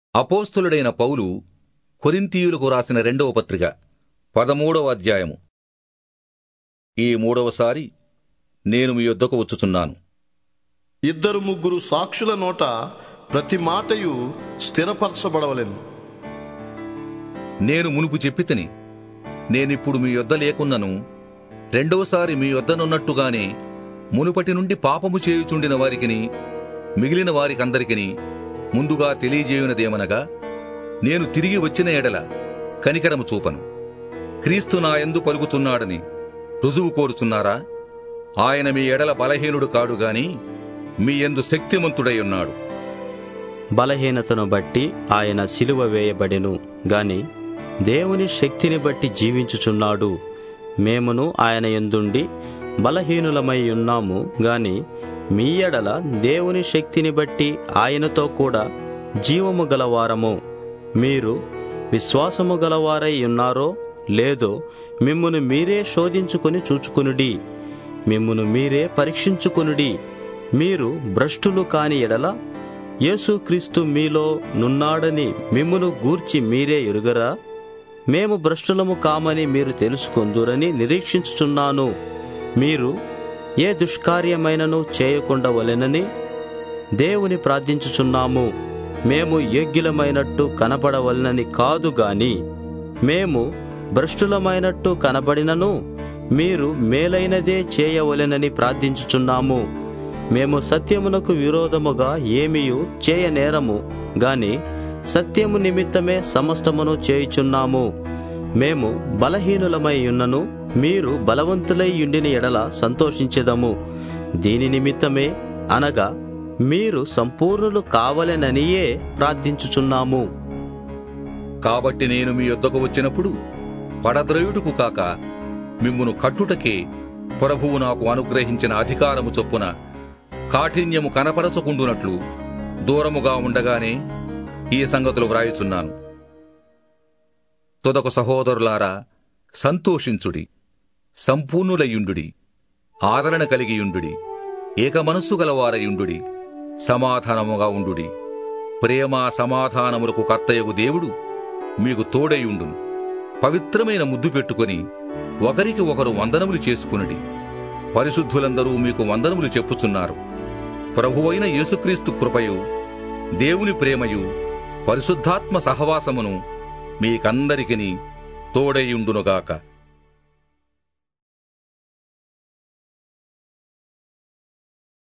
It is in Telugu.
అపోస్తులుడైన పౌలు కొరింథీయులకు రాసిన రెండవ పత్రిక పదమూడవ అధ్యాయము ఈ మూడవసారి నేను మీ యొద్దకు వచ్చుచున్నాను ఇద్దరు ముగ్గురు సాక్షుల నోట ప్రతి మాటయు స్థిరపరచబడవలెను నేను మునుపు చెప్పితిని నేనిప్పుడు మీ యొద్ద లేకున్నను రెండవసారి మీ యొద్దనున్నట్టుగానే మునుపటి నుండి పాపము చేయుచుండిన వారికిని మిగిలిన వారికందరికిని ముందుగా తెలియజేయునదేమనగా నేను తిరిగి వచ్చిన ఎడల కనికరము చూపను క్రీస్తు నా యందు పలుకుచున్నాడని రుజువు కోరుచున్నారా ఆయన మీ ఎడల బలహీనుడు కాడు గాని మీ యందు శక్తిమంతుడై ఉన్నాడు బలహీనతను బట్టి ఆయన సిలువ వేయబడెను గాని దేవుని శక్తిని బట్టి జీవించుచున్నాడు మేమును ఆయన ఎందుండి బలహీనులమై ఉన్నాము గాని మీ ఎడల దేవుని శక్తిని బట్టి ఆయనతో కూడా జీవము గలవారము మీరు విశ్వాసము గలవారై ఉన్నారో లేదో మిమ్మును మీరే శోధించుకొని చూచుకునుడి మిమ్మును మీరే పరీక్షించుకునుడి మీరు భ్రష్టులు కాని ఎడల యేసుక్రీస్తు మీలో నున్నాడని మిమ్మును గూర్చి మీరే ఎరుగరా మేము భ్రష్టులము కామని మీరు తెలుసుకొందురని నిరీక్షించుచున్నాను మీరు ఏ దుష్కార్యమైనను చేయకుండా వలెనని దేవుని ప్రార్థించుచున్నాము మేము యోగ్యులమైనట్టు కనపడవలనని కాదు గాని మేము భ్రష్టులమైనట్టు కనపడినను మీరు మేలైనదే చేయవలెనని ప్రార్థించుచున్నాము మేము సత్యమునకు విరోధముగా ఏమియు చేయనేరము గాని సత్యము నిమిత్తమే సమస్తమును చేయుచున్నాము మేము బలహీనులమై ఉన్నను మీరు బలవంతులై ఉండిన ఎడల సంతోషించెదము దీని నిమిత్తమే అనగా మీరు సంపూర్ణులు కావలెననియే ప్రార్థించుచున్నాము కాబట్టి నేను మీ యొద్దకు వచ్చినప్పుడు పడద్రయుడుకు కాక మిమ్మును కట్టుటకే ప్రభువు నాకు అనుగ్రహించిన అధికారము చొప్పున కాఠిన్యము కనపరచకుండునట్లు దూరముగా ఉండగానే ఈ సంగతులు వ్రాయుచున్నాను తుదకు సహోదరులారా సంతోషించుడి సంపూర్ణులయుండుడి ఆదరణ కలిగియుండుడి ఏక మనస్సు గలవారయుండుడి సమాధానముగా ఉండుడి ప్రేమ సమాధానములకు కర్తయగు దేవుడు మీకు తోడైయుండును పవిత్రమైన ముద్దు పెట్టుకొని ఒకరికి ఒకరు వందనములు చేసుకునుడి పరిశుద్ధులందరూ మీకు వందనములు చెప్పుచున్నారు ప్రభువైన యేసుక్రీస్తు కృపయు దేవుని ప్రేమయు పరిశుద్ధాత్మ సహవాసమును మీకందరికిని తోడైయుండునుగాక